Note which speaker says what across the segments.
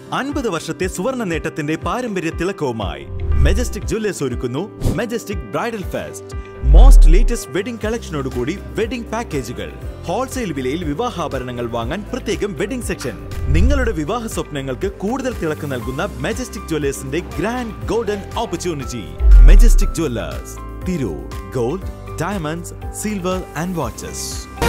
Speaker 1: അൻപത് വർഷത്തെ സുവർണ നേട്ടത്തിന്റെ പാരമ്പര്യ തിളക്കവുമായി മെജസ്റ്റിക് ജ്വല്ലേഴ്സ് ഒരുക്കുന്നു majestic bridal fest most latest wedding കളക്ഷനോടുകൂടി വെഡിംഗ് പാക്കേജുകൾ ഹോൾസെയിൽ വിലയിൽ വിവാഹാഭരണങ്ങൾ വാങ്ങാൻ പ്രത്യേകം വെഡിംഗ് സെക്ഷൻ നിങ്ങളുടെ വിവാഹ സ്വപ്നങ്ങൾക്ക് കൂടുതൽ തിളക്കം നൽകുന്ന മെജസ്റ്റിക് ജ്വല്ലേഴ്സിന്റെ grand golden opportunity majestic jewellers Tirur gold diamonds silver and watches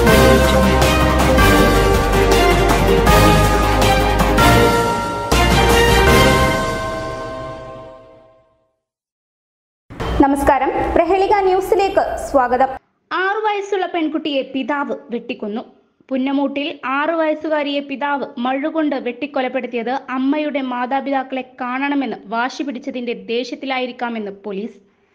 Speaker 2: നമസ്കാരം പ്രഹേളിക ന്യൂസിലേക്ക് സ്വാഗതം
Speaker 3: ആറു വയസ്സുള്ള പെൺകുട്ടിയെ പിതാവ് വെട്ടിക്കൊന്നു പുന്നമൂട്ടിൽ ആറു വയസ്സുകാരിയെ പിതാവ് മഴുകൊണ്ട് വെട്ടിക്കൊലപ്പെടുത്തിയത് അമ്മയുടെ മാതാപിതാക്കളെ കാണണമെന്ന് വാശി പിടിച്ചതിന്റെ ദേഷ്യത്തിലായിരിക്കാമെന്ന് പോലീസ്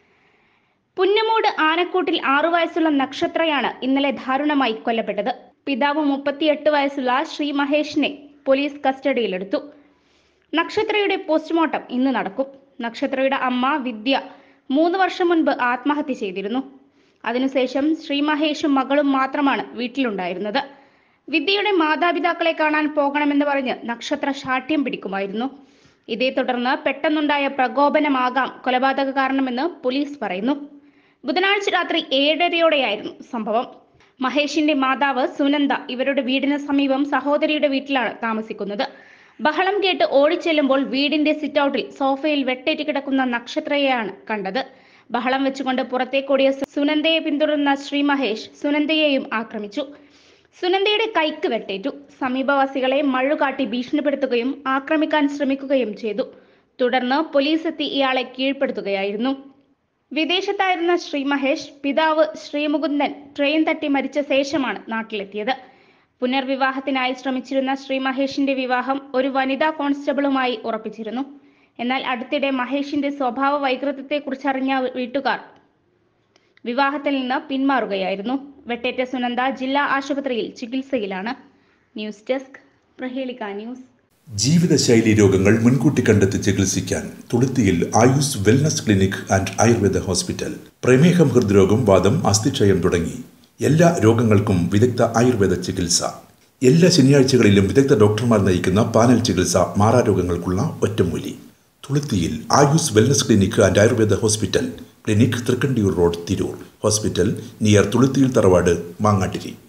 Speaker 3: പുന്നമൂട് ആനക്കൂട്ടിൽ ആറു വയസ്സുള്ള നക്ഷത്രയാണ് ഇന്നലെ ദാരുണമായി കൊല്ലപ്പെട്ടത് പിതാവ് മുപ്പത്തിയെട്ട് വയസ്സുള്ള ശ്രീ മഹേഷിനെ പോലീസ് കസ്റ്റഡിയിലെടുത്തു നക്ഷത്രയുടെ പോസ്റ്റ്മോർട്ടം ഇന്ന് നടക്കും നക്ഷത്രയുടെ അമ്മ വിദ്യ മൂന്ന് വർഷം മുൻപ് ആത്മഹത്യ ചെയ്തിരുന്നു അതിനുശേഷം ശ്രീ മഹേഷും മകളും മാത്രമാണ് വീട്ടിലുണ്ടായിരുന്നത് വിദ്യയുടെ മാതാപിതാക്കളെ കാണാൻ പോകണമെന്ന് പറഞ്ഞ് നക്ഷത്ര ശാഠ്യം പിടിക്കുമായിരുന്നു ഇതേ തുടർന്ന് പെട്ടെന്നുണ്ടായ പ്രകോപനമാകാം കൊലപാതക കാരണമെന്ന് പോലീസ് പറയുന്നു ബുധനാഴ്ച രാത്രി ഏഴരയോടെയായിരുന്നു സംഭവം മഹേഷിന്റെ മാതാവ് സുനന്ദ ഇവരുടെ വീടിന് സമീപം സഹോദരിയുടെ വീട്ടിലാണ് താമസിക്കുന്നത് ബഹളം കേട്ട് ഓടിച്ചെല്ലുമ്പോൾ വീടിന്റെ സിറ്റൗട്ടിൽ സോഫയിൽ വെട്ടേറ്റ് കിടക്കുന്ന നക്ഷത്രയെയാണ് കണ്ടത് ബഹളം വെച്ചുകൊണ്ട് പുറത്തേക്കോടിയ സു- സുനന്ദയെ പിന്തുടർന്ന ശ്രീ മഹേഷ് സുനന്ദയെയും ആക്രമിച്ചു സുനന്ദയുടെ കൈക്ക് വെട്ടേറ്റു സമീപവാസികളെ മഴുകാട്ടി ഭീഷണിപ്പെടുത്തുകയും ആക്രമിക്കാൻ ശ്രമിക്കുകയും ചെയ്തു തുടർന്ന് പോലീസ് എത്തി ഇയാളെ കീഴ്പ്പെടുത്തുകയായിരുന്നു വിദേശത്തായിരുന്ന ശ്രീ മഹേഷ് പിതാവ് ശ്രീമുകുന്ദൻ ട്രെയിൻ തട്ടി മരിച്ച ശേഷമാണ് നാട്ടിലെത്തിയത് പുനർവിവാഹത്തിനായി ശ്രമിച്ചിരുന്ന ശ്രീ മഹേഷിന്റെ വിവാഹം ഒരു വനിതാ കോൺസ്റ്റബിളുമായി ഉറപ്പിച്ചിരുന്നു എന്നാൽ അടുത്തിടെ മഹേഷിന്റെ സ്വഭാവ വൈകൃതത്തെക്കുറിച്ചറിഞ്ഞ വീട്ടുകാർ വിവാഹത്തിൽ നിന്ന് പിന്മാറുകയായിരുന്നു വെട്ടേറ്റ സുനന്ദ ജില്ലാ ആശുപത്രിയിൽ ചികിത്സയിലാണ് ന്യൂസ് ഡെസ്ക് പ്രഹേളിക ന്യൂസ്
Speaker 4: ജീവിതശൈലി രോഗങ്ങൾ മുൻകൂട്ടി കണ്ടെത്തി ചികിത്സിക്കാൻ തുളുത്തിയിൽ Ayus wellness clinic and Ayurveda hospital പ്രമേഹം ഹൃദ്രോഗം വാദം അസ്ഥിക്ഷയം തുടങ്ങി എല്ലാ രോഗങ്ങൾക്കും വിദഗ്ധ ആയുർവേദ ചികിത്സ എല്ലാ ശനിയാഴ്ചകളിലും വിദഗ്ധ ഡോക്ടർമാർ നയിക്കുന്ന പാനൽ ചികിത്സ മാറാരോഗങ്ങൾക്കുള്ള ഒറ്റമൂലി തുളുത്തിയിൽ Ayus wellness clinic and Ayurveda hospital clinic Thrikkandiyur road Tirur hospital near തുളുത്തിയിൽ തറവാട് മാങ്ങാട്ടിരി